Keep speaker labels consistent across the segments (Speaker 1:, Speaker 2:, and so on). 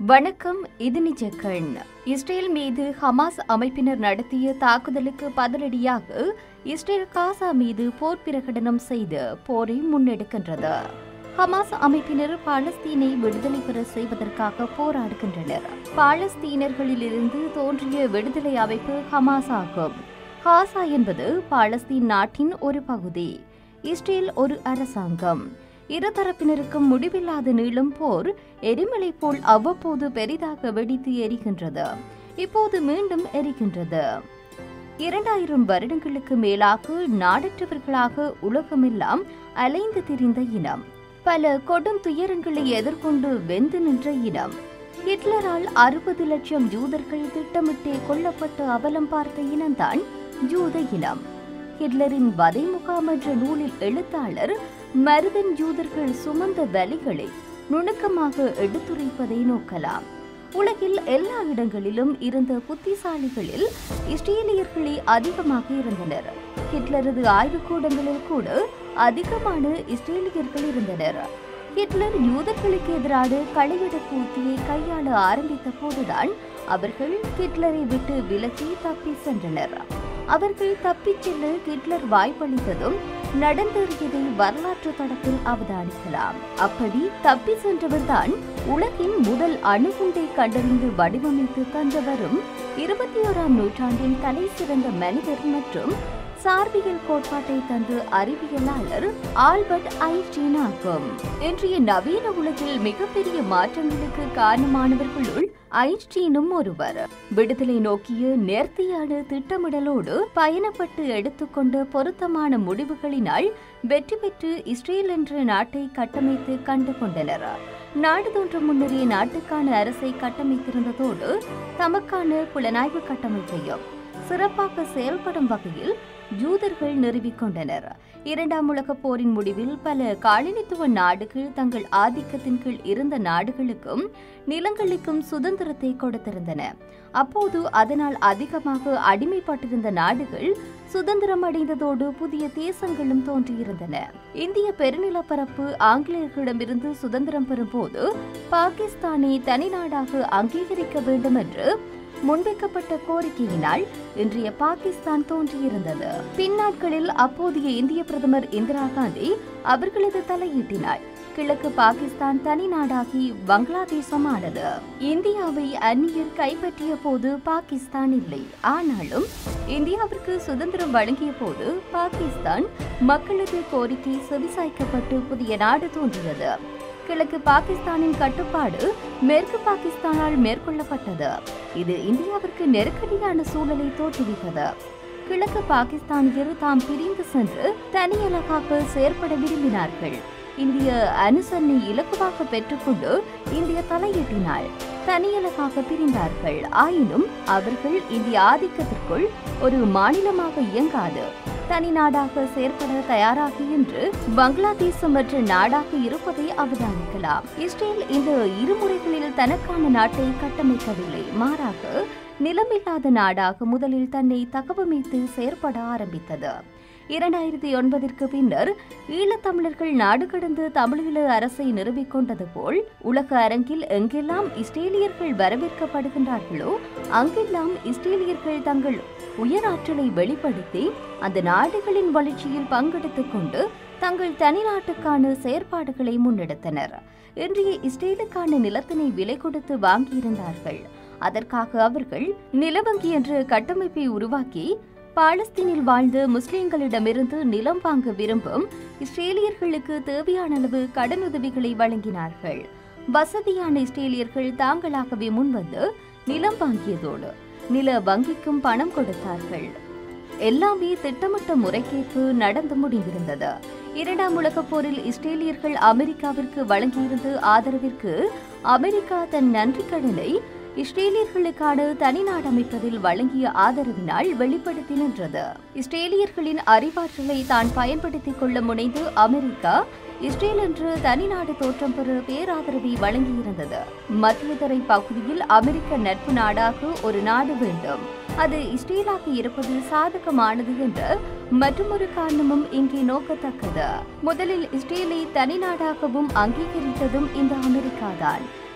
Speaker 1: வணக்கம் இது நிஜக்கண் இஸ்ரேல் மீது ஹமாஸ் அமைப்பினர் நடத்திய தாக்குதலுக்கு பதிலடியாக இஸ்ரேல் காசா மீது போர் பிரகடனம் செய்து போரை முன்னெடுக்கின்றது ஹமாஸ் அமைப்பினர் பாலஸ்தீனை விடுதலை பெற செய்வதற்காக போராடுகின்றனர் பாலஸ்தீனர்களிலிருந்து தோன்றிய விடுதலை அமைப்பு ஹமாஸ் ஆகும் காசா என்பது பாலஸ்தீன் நாட்டின் ஒரு பகுதி இஸ்ரேல் ஒரு அரசாங்கம் இருதரப்பினருக்கும் முடிவில்லாத நீளும் போர் எரிமலை போல் அவ்வப்போது பெரிதாக வெடித்து எரிகின்றது இப்போது மீண்டும் எரிகின்றது இரண்டாயிரம் வருடங்களுக்கு மேலாக நாடற்றவர்களாக உலகமெல்லாம் அலைந்து திரிந்த இனம் பல கொடும் துயரங்களை எதிர்கொண்டு வெந்து நின்ற இனம் ஹிட்லரால் அறுபது லட்சம் ஜூதர்கள் திட்டமிட்டே கொல்லப்பட்ட அவலம் பார்த்த இனம்தான் ஜூத இனம் ஹிட்லரின் வதை முகாம் என்ற நூலில் எழுத்தாளர் மருதன் ஜூதர்கள் சுமந்த வலிகளை நுணுக்கமாக எடுத்துரைப்பதை நோக்கலாம் உலகில் எல்லா இடங்களிலும் இருந்த புத்திசாலிகளில் இஸ்ரேலியர்களே அதிகமாக இருந்தனர் ஹிட்லரது ஆய்வுக்கூடங்களில் கூட அதிகமான இஸ்ரேலியர்கள் இருந்தனர் ஹிட்லர் யூதர்களுக்கு எதிரான களையிடப்பு உத்தியை கையாள ஆரம்பித்த போதுதான் அவர்கள் ஹிட்லரை விட்டு விலகி தப்பி சென்றனர் அவர்கள் தப்பிச் செல்ல ஹிட்லர் வாய்ப்பளித்ததும் நடந்தேறியதை வரலாற்று தடத்தில் அவதானிக்கலாம் அப்படி தப்பி சென்றவர்தான் உலகின் முதல் அணுகுண்டை கண்டறிந்து வடிவமைத்து தந்தவரும் இருபத்தி ஓராம் நூற்றாண்டின் தலை சிறந்த மனிதர் மற்றும் சார்பியல் கோட்பாட்டை தந்து அறிவியலாளர் ஆல்பர்ட் ஐன்ஸ்டீன் ஆகும் இன்றைய நவீன உலகில் மிகப்பெரிய மாற்றங்களுக்கு காரணமானவர்களுள் ஐன்ஸ்டீனும் ஒருவர் விடுதலை நோக்கிய நேர்த்தியான திட்டமிடலோடு பயணப்பட்டு எடுத்துக்கொண்ட பொருத்தமான முடிவுகளினால் வெற்றி பெற்று இஸ்ரேல் என்ற நாட்டை கட்டமைத்து கண்டு கொண்டனர் நாடு தோன்ற முன்னரே நாட்டுக்கான அரசை கட்டமைத்திருந்ததோடு தமக்கான புலனாய்வு கட்டமைப்பையும் சிறப்பாக செயல்படும் வகையில் ஜூதர்கள் நிறுவிக்கொண்டனர் இரண்டாம் உலகப் போரின் முடிவில் பல காலனித்துவ நாடுகள் தங்கள் ஆதிக்கத்தின் கீழ் இருந்த நாடுகளுக்கும் நிலங்களுக்கும் சுதந்திரத்தை கொடுத்திருந்தன அப்போது அதனால் அதிகமாக அடிமைப்பட்டிருந்த நாடுகள் சுதந்திரம் அடைந்ததோடு புதிய தேசங்களும் தோன்றியிருந்தன இந்திய பெருநிலப்பரப்பு ஆங்கிலேயர்களிடமிருந்து சுதந்திரம் பெறும்போது பாகிஸ்தானை தனி நாடாக அங்கீகரிக்க வேண்டும் என்று முன்வைக்கப்பட்ட கோரிக்கையினால் இன்றைய பாகிஸ்தான் தோன்றியிருந்தது பின்னாட்களில் அப்போதைய இந்திய பிரதமர் இந்திரா காந்தி அவர்களது தலையீட்டினாள் கிழக்கு பாகிஸ்தான் தனி நாடாகி பங்களாதேசம் ஆனது இந்தியாவை அந்நியர் கைப்பற்றிய போது பாகிஸ்தான் இல்லை ஆனாலும் இந்தியாவிற்கு சுதந்திரம் வழங்கிய போது பாகிஸ்தான் மக்களது கோரிக்கை செவிசாய்க்கப்பட்டு புதிய நாடு தோன்றியது கிழக்கு பாகிஸ்தானின் கட்டுப்பாடு மேற்கு பாகிஸ்தானால் மேற்கொள்ளப்பட்டது இது இந்தியாவிற்கு நெருக்கடியான சூழலை தோற்றுவித்தது கிழக்கு பாகிஸ்தானியர் தாம் பிரிந்து சென்று தனியலகாக செயற்பட விரும்பினார்கள் இந்திய அனுசரணை இலக்குவாக பெற்றுக்கொண்டு இந்திய தலையீட்டினாள் தனியலகாக பிரிந்தார்கள் ஆயினும் அவர்கள் இந்திய ஆதிக்கத்திற்குள் ஒரு மாநிலமாக இயங்காது தனி நாடாக செயற்பட தயாராகி என்று பங்களாதேசம் மற்ற நாடாக இருப்பதை அவதானிக்கலாம் இஸ்ரேல் இந்த இருமுறைகளில் தனக்கான நாட்டை கட்டமைக்கவில்லை மாறாக நிலமில்லாத நாடாக முதலில் தன்னை தகவமைத்து செயற்பட ஆரம்பித்தது இரண்டாயிரத்தி ஒன்பதிற்கு பின்னர் ஈழத்தமிழர்கள் நாடு கடந்து தமிழீழ அரசை நிறுவிக் கொண்டது போல் உலக அரங்கில் எங்கெல்லாம் இஸ்ரேலியர்கள் வரவேற்கப்படுகின்றார்களோ அங்கெல்லாம் இஸ்ரேலியர்கள் தங்கள் உயராற்றலை வெளிப்படுத்தி அந்த நாடுகளின் வளர்ச்சியில் பங்கெடுத்துக் கொண்டு தங்கள் தனி நாட்டுக்கான செயற்பாடுகளை முன்னெடுத்தனர் இன்றைய இஸ்ரேலுக்கான நிலத்தினை விலை கொடுத்து வாங்கியிருந்தார்கள் அதற்காக அவர்கள் நிலவங்கி என்ற கட்டமைப்பை உருவாக்கி பாலஸ்தீனில் வாழ்ந்த முஸ்லிம்களிடமிருந்து நிலம் வாங்க விரும்பும் இஸ்ரேலியர்களுக்கு தேவையான அளவு கடனுதவிகளை வழங்கினார்கள் வசதியான இஸ்ரேலியர்கள் தாங்களாகவே முன்வந்து நிலம் வாங்கியதோடு நில வங்கிக்கும் பணம் கொடுத்தார்கள் எல்லாமே திட்டமிட்ட முறைக்கேற்பு நடந்து முடிந்திருந்தது இரண்டாம் உலகப் போரில் இஸ்ரேலியர்கள் அமெரிக்காவிற்கு வழங்கியிருந்த ஆதரவிற்கு அமெரிக்கா தன் நன்றி கடனை இஸ்ரேலியர்களுக்கான தனி நாடு அமைப்பதில் வழங்கிய ஆதரவினால் வெளிப்படுத்தி நின்றது இஸ்ரேலியர்களின் அறிவாற்றலை தான் பயன்படுத்திக் கொள்ள முனைந்து அமெரிக்கா இஸ்ரேல் என்று தனி நாடு தோற்றம் பெற பேராதரவை வழங்கியிருந்தது மத்தியதரை பகுதியில் அமெரிக்க நட்பு நாடாக ஒரு நாடு வேண்டும் அது இஸ்ரேலாக இருப்பது சாதகமானது என்ற மற்றொரு காரணமும் இங்கே நோக்கத்தக்கது முதலில் இஸ்ரேலை தனி நாடாகவும் அங்கீகரித்ததும் இந்த அமெரிக்காதான்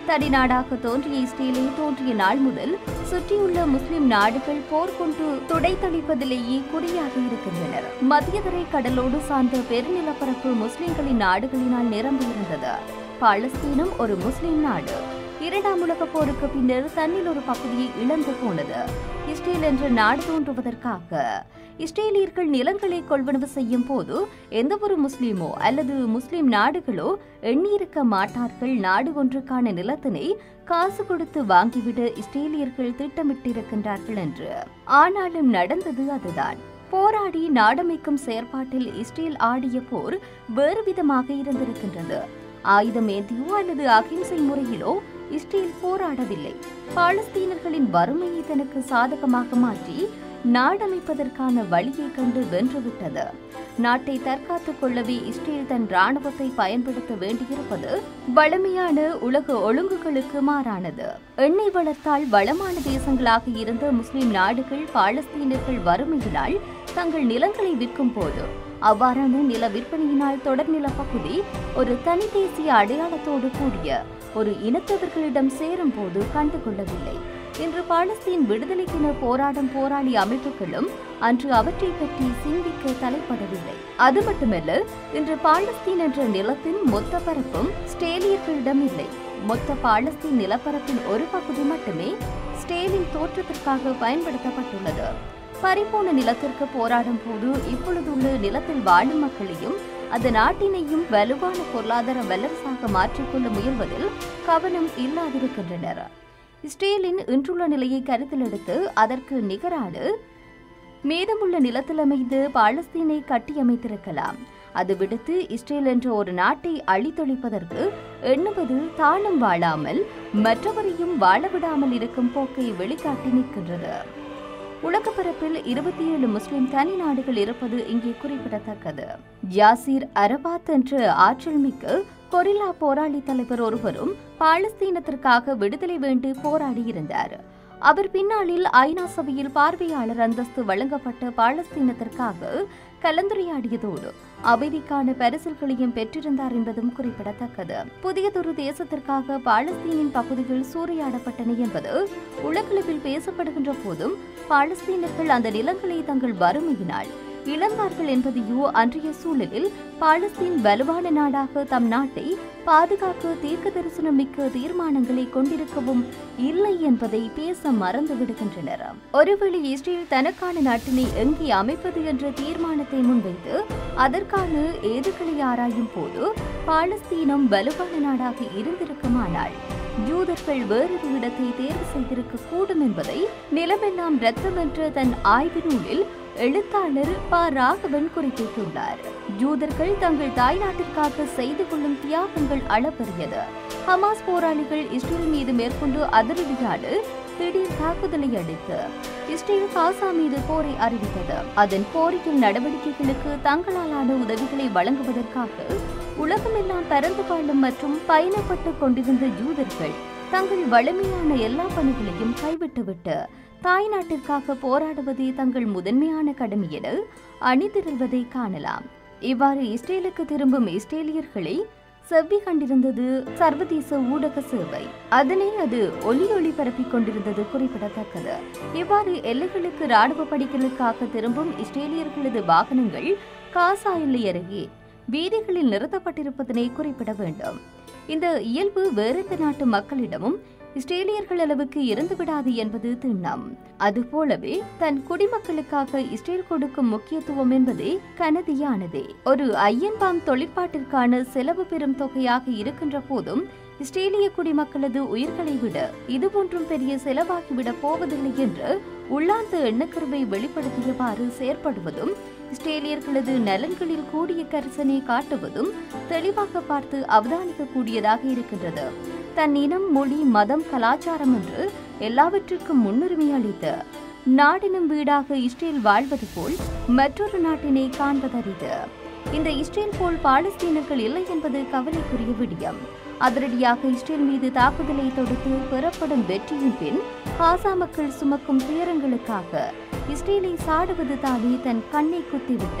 Speaker 1: தனிநாடாக தோன்றிய இஸ்ரேலே தோன்றிய நாள் முதல் சுற்றியுள்ள முஸ்லிம் நாடுகள் போர் கொண்டு துடைத்தளிப்பதிலேயே குறியாக இருக்கின்றனர் மத்தியதரை கடலோடு சார்ந்த பெருநிலப்பரப்பு முஸ்லிம்களின் நாடுகளினால் நிரம்பியிருந்தது பாலஸ்தீனம் ஒரு முஸ்லிம் நாடு இரண்டாம் உலகப் போருக்கு பின்னர் தன்னில் ஒரு பகுதியை இழந்து போனது இஸ்ரேல் என்ற நாடு தோன்றுவதற்காக இஸ்ரேலியர்கள் நிலங்களை கொள்வனவு செய்யும் போது எந்த ஒரு முஸ்லீமோ அல்லது முஸ்லிம் நாடுகளோ எண்ணியிருக்க மாட்டார்கள் நாடு ஒன்றுக்கான நிலத்தினை காசு கொடுத்து வாங்கிவிட இஸ்ரேலியர்கள் திட்டமிட்டிருக்கின்றார்கள் என்று ஆனாலும் நடந்தது அதுதான் போராடி நாடமைக்கும் செயற்பாட்டில் இஸ்ரேல் ஆடிய போர் வேறு விதமாக இருந்திருக்கின்றது ஆயுதம் ஏந்தியோ அல்லது அகிம்சை முறையிலோ இஸ்ரேல் போராடவில்லை பாலஸ்தீனர்களின் வறுமையை தனக்கு சாதகமாக மாற்றி நாடமைப்பதற்கான வழியை கண்டு வென்றுவிட்டது நாட்டை தற்காத்துக் கொள்ளவே இஸ்ரேல் தன் ராணுவத்தை பயன்படுத்த வேண்டியிருப்பது வலிமையான உலக ஒழுங்குகளுக்கு மாறானது எண்ணெய் வளர்த்தால் வளமான தேசங்களாக இருந்த முஸ்லிம் நாடுகள் பாலஸ்தீனர்கள் வறுமையினால் தங்கள் நிலங்களை விற்கும் போது அவ்வாறான நில விற்பனையினால் தொடர்நில பகுதி ஒரு தனி தேசிய அடையாளத்தோடு கூடிய ஒரு இனத்தவர்களிடம் சேரும் போது கண்டுகொள்ளவில்லை இன்று பாலஸ்தீன் விடுதலைக்கென போராடும் போராளி அமைப்புகளும் அன்று அவற்றை பற்றி சிந்திக்க தலைப்படவில்லை அது மட்டுமல்ல இன்று பாலஸ்தீன் என்ற நிலத்தின் மொத்த பரப்பும் ஸ்டேலியர்களிடம் இல்லை மொத்த பாலஸ்தீன் நிலப்பரப்பின் ஒரு பகுதி மட்டுமே ஸ்டேலின் தோற்றத்திற்காக பயன்படுத்தப்பட்டுள்ளது பறிபோன நிலத்திற்கு போராடும் போது இப்பொழுதுள்ள நிலத்தில் வாழும் மக்களையும் அந்த நாட்டினையும் வலுவான பொருளாதார வல்லரசாக மாற்றிக்கொள்ள முயல்வதில் கவனம் இல்லாதிருக்கின்றனர் இஸ்ரேலின் இன்றுள்ள நிலையை கருத்தில் எடுத்து அதற்கு நிகரான மீதமுள்ள நிலத்தில் அமைந்து பாலஸ்தீனை கட்டியமைத்திருக்கலாம் அது விடுத்து இஸ்ரேல் என்ற ஒரு நாட்டை அழித்தொழிப்பதற்கு எண்ணுவது தானும் வாழாமல் மற்றவரையும் வாழவிடாமல் இருக்கும் போக்கை வெளிக்காட்டி நிற்கின்றது உலகப்பரப்பில் இருபத்தி ஏழு முஸ்லிம் தனி நாடுகள் இருப்பது இங்கே குறிப்பிடத்தக்கது யாசிர் அரபாத் என்ற ஆற்றல் மிக்க கொரில்லா போராளி தலைவர் ஒருவரும் பாலஸ்தீனத்திற்காக விடுதலை வேண்டி போராடியிருந்தார் அவர் பின்னாளில் ஐநா சபையில் பார்வையாளர் அந்தஸ்து வழங்கப்பட்ட பாலஸ்தீனத்திற்காக கலந்துரையாடியதோடு அமைதிக்கான பரிசில்களையும் பெற்றிருந்தார் என்பதும் குறிப்பிடத்தக்கது புதியதொரு தேசத்திற்காக பாலஸ்தீனின் பகுதிகள் சூறையாடப்பட்டன என்பது உலகளவில் பேசப்படுகின்ற போதும் பாலஸ்தீனர்கள் அந்த நிலங்களை தங்கள் வறுமையினால் இழந்தார்கள் என்பதையோ அன்றைய சூழலில் பாலஸ்தீன் வலுவான நாடாக தம் நாட்டை பாதுகாக்க தீர்க்க தரிசனம் மிக்க தீர்மானங்களை கொண்டிருக்கவும் இல்லை என்பதை பேச மறந்து விடுகின்றனர் ஒருவேளை இஸ்ரேல் தனக்கான நாட்டினை எங்கே அமைப்பது என்ற தீர்மானத்தை முன்வைத்து அதற்கான ஏதுகளை ஆராயும் போது பாலஸ்தீனம் வலுவான நாடாக இருந்திருக்குமானால் யூதர்கள் வேறொரு இடத்தை தேர்வு செய்திருக்க கூடும் என்பதை நிலமெல்லாம் ரத்தம் என்ற தன் ஆய்வு நூலில் எழுத்தாளர் ப ராகவன் குறிப்பிட்டுள்ளார் யூதர்கள் தங்கள் தாய்நாட்டிற்காக செய்து கொள்ளும் தியாகங்கள் அளப்பரியது ஹமாஸ் போராளிகள் இஸ்ரேல் மீது மேற்கொண்டு அதிரடியான திடீர் தாக்குதலை அடுத்து இஸ்ரேல் காசா மீது போரை அறிவித்தது அதன் போரியல் நடவடிக்கைகளுக்கு தங்களாலான உதவிகளை வழங்குவதற்காக உலகமெல்லாம் பரந்து வாழும் மற்றும் பயணப்பட்டுக் கொண்டிருந்த யூதர்கள் தங்கள் வலிமையான எல்லா பணிகளையும் கைவிட்டுவிட்டு தாய் நாட்டிற்காக போராடுவதே தங்கள் முதன்மையான கடமை என அணிதிரள்வதை காணலாம் இவ்வாறு இஸ்ரேலுக்கு திரும்பும் இஸ்ரேலியர்களை செவ்வி கண்டிருந்தது சர்வதேச ஊடக சேவை அதனை அது ஒலி ஒளி பரப்பிக் கொண்டிருந்தது குறிப்பிடத்தக்கது இவ்வாறு எல்லைகளுக்கு ராணுவ பணிகளுக்காக திரும்பும் இஸ்ரேலியர்களது வாகனங்கள் காசா எல்லை அருகே வீதிகளில் நிறுத்தப்பட்டிருப்பதனை குறிப்பிட வேண்டும் இந்த இயல்பு வேறெந்த நாட்டு மக்களிடமும் இஸ்ரேலியர்கள் அளவுக்கு இருந்துவிடாது என்பது திண்ணம் அதுபோலவே தன் குடிமக்களுக்காக இஸ்ரேல் கொடுக்கும் முக்கியத்துவம் என்பதே கனதியானதே ஒரு ஐயன்பாம் தொழிற்பாட்டிற்கான செலவு பெறும் தொகையாக இருக்கின்ற போதும் இஸ்ரேலிய குடிமக்களது உயிர்களை விட இதுபோன்றும் பெரிய செலவாகிவிடப் போவதில்லை என்று உள்ளார்ந்த எண்ணக்கருவை வெளிப்படுத்தியவாறு செயற்படுவதும் இஸ்ரேலியர்களது நலன்களில் கூடிய கரிசனை காட்டுவதும் தெளிவாக பார்த்து அவதானிக்க கூடியதாக இருக்கின்றது தன் இனம் மொழி மதம் கலாச்சாரம் என்று எல்லாவற்றிற்கும் முன்னுரிமை அளித்து நாடினும் வீடாக இஸ்ரேல் வாழ்வது போல் மற்றொரு நாட்டினை காண்பதறிது இந்த இஸ்ரேல் போல் பாலஸ்தீனர்கள் இல்லை என்பது கவலைக்குரிய விடயம் அதிரடியாக இஸ்ரேல் மீது தாக்குதலை தொடுத்து பெறப்படும் வெற்றியின் பின் காசா மக்கள் சுமக்கும் துயரங்களுக்காக இஸ்ரேலை சாடுவது தானே தன் கண்ணை குத்திவிட்டு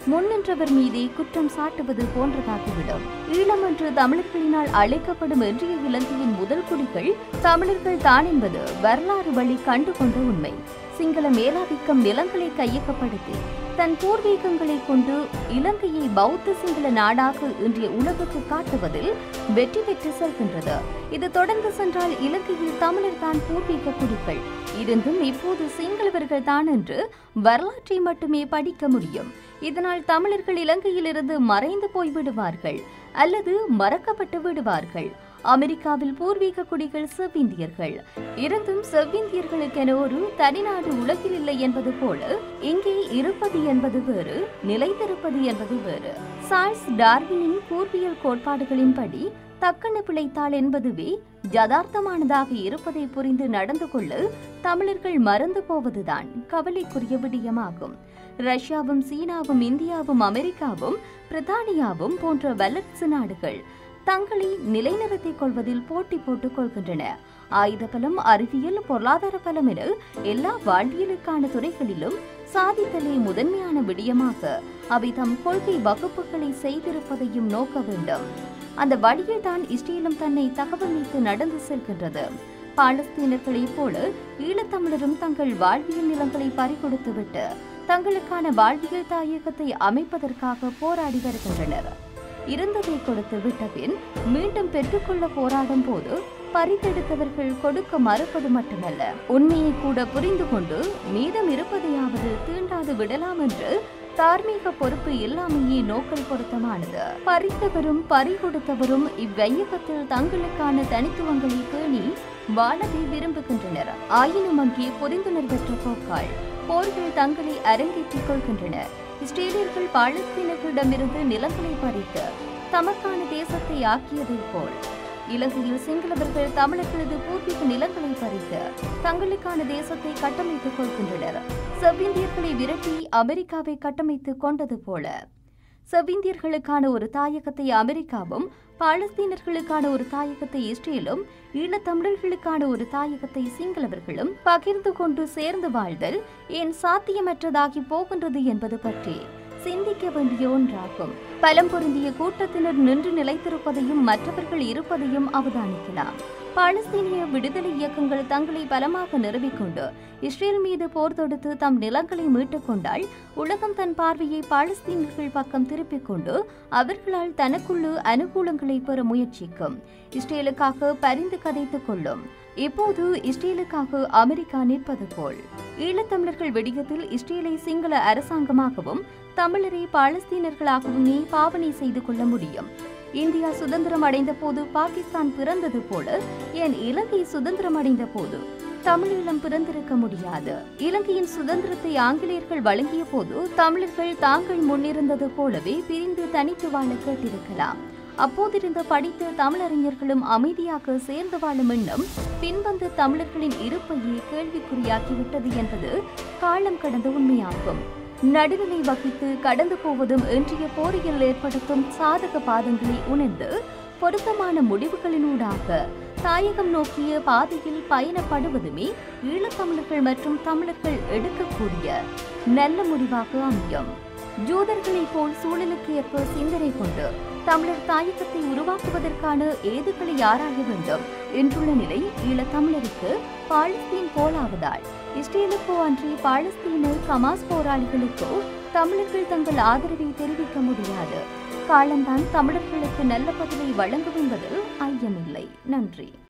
Speaker 1: முன்னின்றவர் மீதே குற்றம் சாட்டுவது போன்றதாகிவிடும் ஈழம் என்று தமிழர்களினால் அழைக்கப்படும் இன்றைய இலங்கையின் முதல் குடிகள் தமிழர்கள் தான் என்பது வரலாறு வழி கண்டுகொண்ட உண்மை சிங்கள மேலாதிக்கம் நிலங்களை கையகப்படுத்தி தன் பூர்வீகங்களை கொண்டு இலங்கையை பௌத்த சிங்கள நாடாக இன்றைய உலகுக்கு காட்டுவதில் வெற்றி பெற்று செல்கின்றது இது தொடர்ந்து சென்றால் இலங்கையில் தமிழர் தான் பூர்வீக குடிகள் இருந்தும் இப்போது சிங்களவர்கள் தான் என்று வரலாற்றை மட்டுமே படிக்க முடியும் இதனால் தமிழர்கள் இலங்கையிலிருந்து மறைந்து போய்விடுவார்கள் அல்லது மறக்கப்பட்டு விடுவார்கள் அமெரிக்காவில் பூர்வீக குடிகள் செவ்விந்தியர்கள் இருந்தும் செவ்விந்தியர்களுக்கென ஒரு தனிநாடு உலகில் இல்லை என்பது போல இங்கே இருப்பது என்பது வேறு நிலைத்திருப்பது என்பது வேறு சார்ல்ஸ் டார்வினின் பூர்வியல் கோட்பாடுகளின்படி தக்கன பிழைத்தாள் என்பதுவே யதார்த்தமானதாக இருப்பதை புரிந்து நடந்து கொள்ள தமிழர்கள் மறந்து போவதுதான் கவலைக்குரிய விடயமாகும் ரஷ்யாவும் சீனாவும் இந்தியாவும் அமெரிக்காவும் பிரித்தானியாவும் போன்ற வல்லரசு நாடுகள் தங்களை நிலைநிறுத்திக் கொள்வதில் போட்டி போட்டுக் கொள்கின்றன ஆயுத பலம் அறிவியல் பொருளாதார பலம் என எல்லா வாழ்வியலுக்கான துறைகளிலும் சாதித்தலே முதன்மையான விடயமாக அவை தம் கொள்கை வகுப்புகளை செய்திருப்பதையும் நோக்க வேண்டும் அந்த வழியில் தான் இஸ்ரேலும் தன்னை தகவமைத்து நடந்து செல்கின்றது பாலஸ்தீனர்களைப் போல ஈழத்தமிழரும் தங்கள் வாழ்வியல் நிலங்களை பறிகொடுத்துவிட்டு தங்களுக்கான வாழ்வியல் தாயகத்தை அமைப்பதற்காக போராடி வருகின்றனர் இருந்ததை கொடுத்து விட்ட பின் மீண்டும் பெற்றுக்கொள்ள போராடும் போது பறித்தெடுத்தவர்கள் கொடுக்க மறுப்பது மட்டுமல்ல உண்மையை கூட புரிந்து கொண்டு மீதம் இருப்பதையாவது தீண்டாது விடலாம் என்று தார்மீக பொறுப்பு எல்லாமையே நோக்கல் பொருத்தமானது பறித்தவரும் பறி கொடுத்தவரும் இவ்வையகத்தில் தங்களுக்கான தனித்துவங்களை பேணி வாழவே விரும்புகின்றனர் ஆயினும் அங்கே புரிந்துணர்வற்ற போக்காள் போர்கள் தங்களை அரங்கேற்றிக் கொள்கின்றனர் இஸ்ரேலியர்கள் பாலஸ்தீனர்களிடமிருந்து நிலங்களை பறித்து தமக்கான தேசத்தை ஆக்கியதைப் போல் இலங்கையில் சிங்களவர்கள் தமிழர்களது பூர்வீக நிலங்களை பறித்து தங்களுக்கான தேசத்தை கட்டமைத்துக் கொள்கின்றனர் செவ்விந்தியர்களை விரட்டி அமெரிக்காவை கட்டமைத்துக் கொண்டது போல செவ்விந்தியர்களுக்கான ஒரு தாயகத்தை அமெரிக்காவும் பாலஸ்தீனர்களுக்கான ஒரு தாயகத்தை இஸ்ரேலும் ஈழத்தமிழர்களுக்கான ஒரு தாயகத்தை சிங்களவர்களும் பகிர்ந்து கொண்டு சேர்ந்து வாழ்தல் ஏன் சாத்தியமற்றதாகி போகின்றது என்பது பற்றி சிந்திக்க வேண்டிய ஒன்றாகும் பலம் பொருந்திய கூட்டத்தினர் நின்று நிலைத்திருப்பதையும் மற்றவர்கள் இருப்பதையும் அவதானிக்கலாம் பாலஸ்தீனிய விடுதலை இயக்கங்கள் தங்களை பலமாக நிறுவிக்கொண்டு இஸ்ரேல் மீது போர் தொடுத்து தம் நிலங்களை மீட்டுக் கொண்டால் உலகம் தன் பார்வையை பாலஸ்தீனர்கள் பக்கம் திருப்பிக் கொண்டு அவர்களால் தனக்குள்ளு அனுகூலங்களை பெற முயற்சிக்கும் இஸ்ரேலுக்காக பரிந்து கதைத்துக் கொள்ளும் இப்போது இஸ்ரேலுக்காக அமெரிக்கா நிற்பது போல் ஈழத்தமிழர்கள் விடயத்தில் இஸ்ரேலை சிங்கள அரசாங்கமாகவும் தமிழரை பாலஸ்தீனர்களாகவுமே பாவனை செய்து கொள்ள முடியும் இந்தியா சுதந்திரம் அடைந்த போது பாகிஸ்தான் பிறந்தது போல ஏன் இலங்கை சுதந்திரம் அடைந்த போது தமிழீழம் பிறந்திருக்க முடியாது இலங்கையின் சுதந்திரத்தை ஆங்கிலேயர்கள் வழங்கிய போது தமிழர்கள் தாங்கள் முன்னிருந்தது போலவே பிரிந்து தனித்து வாழ கேட்டிருக்கலாம் அப்போதிருந்த படித்த தமிழறிஞர்களும் அமைதியாக சேர்ந்து வாழும் எண்ணம் பின்வந்த தமிழர்களின் இருப்பையே கேள்விக்குறியாக்கிவிட்டது என்பது காலம் கடந்த உண்மையாகும் நடுநிலை வகித்து கடந்து போவதும் இன்றைய போரில் ஏற்படுத்தும் சாதக பாதங்களை உணர்ந்து பொருத்தமான முடிவுகளினூடாக தாயகம் நோக்கிய பாதையில் பயணப்படுவதுமே ஈழத்தமிழர்கள் மற்றும் தமிழர்கள் எடுக்கக்கூடிய நல்ல முடிவாக அமையும் ஜூதர்களைப் போல் சூழலுக்கு ஏற்ப சிந்தனை கொண்டு தமிழர் தாயகத்தை உருவாக்குவதற்கான ஏதுகளை ஆராய வேண்டும் என்றுள்ள நிலை ஈழத்தமிழருக்கு பாலஸ்தீன் போலாவதால் இஸ்ரேலுக்கோ அன்றி பாலஸ்தீன கமாஸ் போராளிகளுக்கோ தமிழர்கள் தங்கள் ஆதரவை தெரிவிக்க முடியாது காலம்தான் தமிழர்களுக்கு நல்ல பதிலை வழங்கும் என்பதில் ஐயமில்லை நன்றி